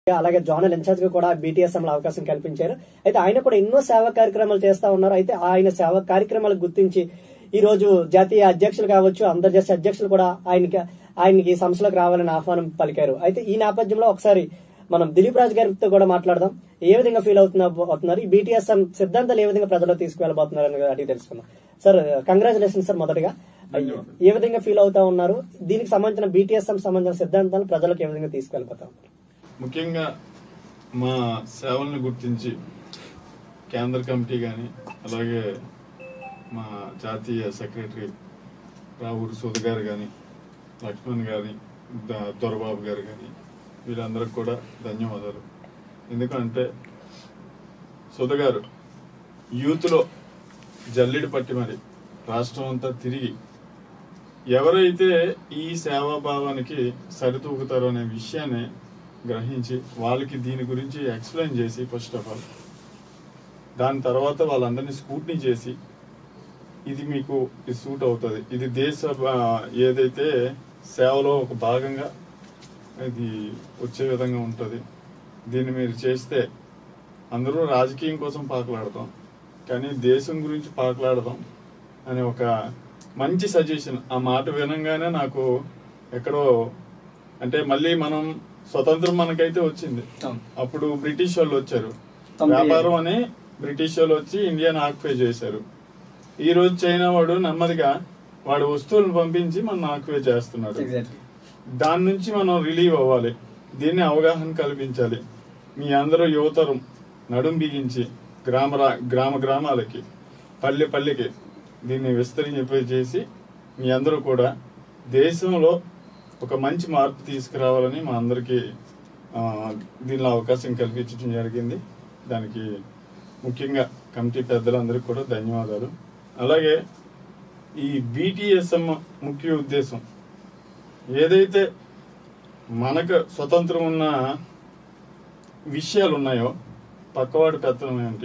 అలాగే zonal incharge గా కూడా బీటీఎస్ఎం లో అవకాశం కల్పించారు అయితే ఆయన కూడా ఎన్నో సేవా కార్యక్రమాలు చేస్తా ఉన్నారు అయితే ఆయన సేవా కార్యక్రమాలకు గుర్తించి ఈ రోజు జాతీయ అధ్యక్షులు కావచ్చు అంతర్జాతీయ అధ్యక్షులు కూడా ఆయనకి ఆయనకి సంస్థలకు రావాలని ఆహ్వానం పలికారు అయితే ఈ నేపథ్యంలో ఒకసారి మనం దిలీప్ రాజు గారితో కూడా మాట్లాడదాం ఏ విధంగా ఫీల్ అవుతున్నా అవుతున్నారు ఈ బీటీఎస్ఎం సిద్ధాంతాలు ఏ విధంగా ప్రజల్లో తీసుకువెళ్ళబోతున్నారు అని అడిగి తెలుసుకున్నాం సార్ కంగ్రాచులేషన్ సార్ మొదటగా ఏ విధంగా ఫీల్ అవుతా ఉన్నారు దీనికి సంబంధించిన బీటీఎస్ఎం సంబంధించిన సిద్ధాంతాలు ప్రజలకు ఏ విధంగా తీసుకెళ్ళిపోతా ఉన్నారు ముఖ్యంగా మా సేవలను గుర్తించి కేంద్ర కమిటీ కానీ అలాగే మా జాతీయ సెక్రటరీ రావుడు సూద గారు కానీ లక్ష్మణ్ గారి ద- దొరబాబు గారు కానీ వీళ్ళందరికి కూడా ధన్యవాదాలు ఎందుకంటే సుధ గారు యూత్లో జల్లిడి పట్టి మరి రాష్ట్రం అంతా తిరిగి ఎవరైతే ఈ సేవాభావానికి సరితూగుతారో అనే విషయాన్ని గ్రహించి వాళ్ళకి దీని గురించి ఎక్స్ప్లెయిన్ చేసి ఫస్ట్ ఆఫ్ ఆల్ దాని తర్వాత వాళ్ళందరినీ స్కూట్నీ చేసి ఇది మీకు ఇది సూట్ అవుతుంది ఇది దేశ ఆ, ఏదైతే సేవలో ఒక భాగంగా ఇది వచ్చే విధంగా ఉంటుంది దీన్ని మీరు చేస్తే అందరూ రాజకీయం కోసం పాకులాడతాం కానీ దేశం గురించి పాకులాడదాం అనే ఒక మంచి సజెషన్ ఆ మాట వినంగానే నాకు ఎక్కడో అంటే మళ్ళీ మనం స్వతంత్రం మనకైతే వచ్చింది అప్పుడు బ్రిటిష్ వాళ్ళు వచ్చారు తొంభై ఏడు. వ్యాపారం అని బ్రిటిష్ వాళ్ళు వచ్చి ఇండియాని ఆక్యుపై చేశారు ఈ రోజు చైనా వాడు నెమ్మదిగా వాడు వస్తువులను పంపించి మనం ఆక్యుపై చేస్తున్నాడు దాని నుంచి మనం రిలీవ్ అవ్వాలి దీన్ని అవగాహన కల్పించాలి మీ అందరూ యువతరం నడుం బిగించి గ్రామ రా- గ్రామ గ్రామాలకి పల్లె పల్లెకి దీన్ని విస్తరించి చేసి మీ అందరూ కూడా దేశంలో ఒక మంచి మార్పు తీసుకురావాలని మా అందరికీ ఆ, దీనిలో అవకాశం కల్పించడం జరిగింది దానికి ముఖ్యంగా కమిటీ పెద్దలందరికీ కూడా ధన్యవాదాలు అలాగే ఈ బీటీఎస్ఎం ముఖ్య ఉద్దేశం ఏదైతే మనకు స్వతంత్రం ఉన్న విషయాలు ఉన్నాయో పక్కవాడి పెత్తనం ఏంటి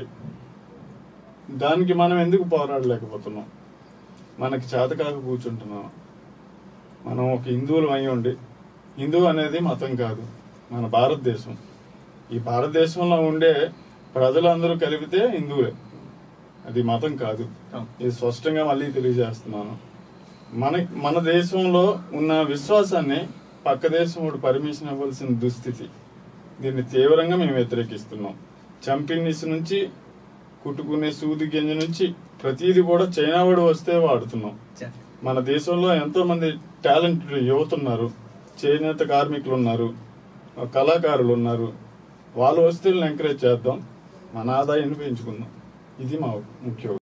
దానికి మనం ఎందుకు పోరాడలేకపోతున్నాం మనకి చేతకాక కూర్చుంటున్నాం మనం ఒక హిందువులు అయి ఉండి హిందువు అనేది మతం కాదు మన భారతదేశం ఈ భారతదేశంలో ఉండే ప్రజలందరూ కలిపితే హిందువులే అది మతం కాదు ఇది స్పష్టంగా మళ్ళీ తెలియజేస్తున్నాను మన మన దేశంలో ఉన్న విశ్వాసాన్ని పక్క దేశం వాడు పర్మిషన్ ఇవ్వాల్సిన దుస్థితి దీన్ని తీవ్రంగా మేము వ్యతిరేకిస్తున్నాం చంపిన్నిస్ నుంచి కుట్టుకునే సూది గింజ నుంచి ప్రతిదీ కూడా చైనా వాడు వస్తే వాడుతున్నాం మన దేశంలో ఎంతో మంది టాలెంటెడ్ యువత ఉన్నారు చేనేత కార్మికులు ఉన్నారు కళాకారులు ఉన్నారు వాళ్ళ వస్తువులను ఎంకరేజ్ చేద్దాం మన ఆదాయాన్ని పెంచుకుందాం ఇది మా ముఖ్య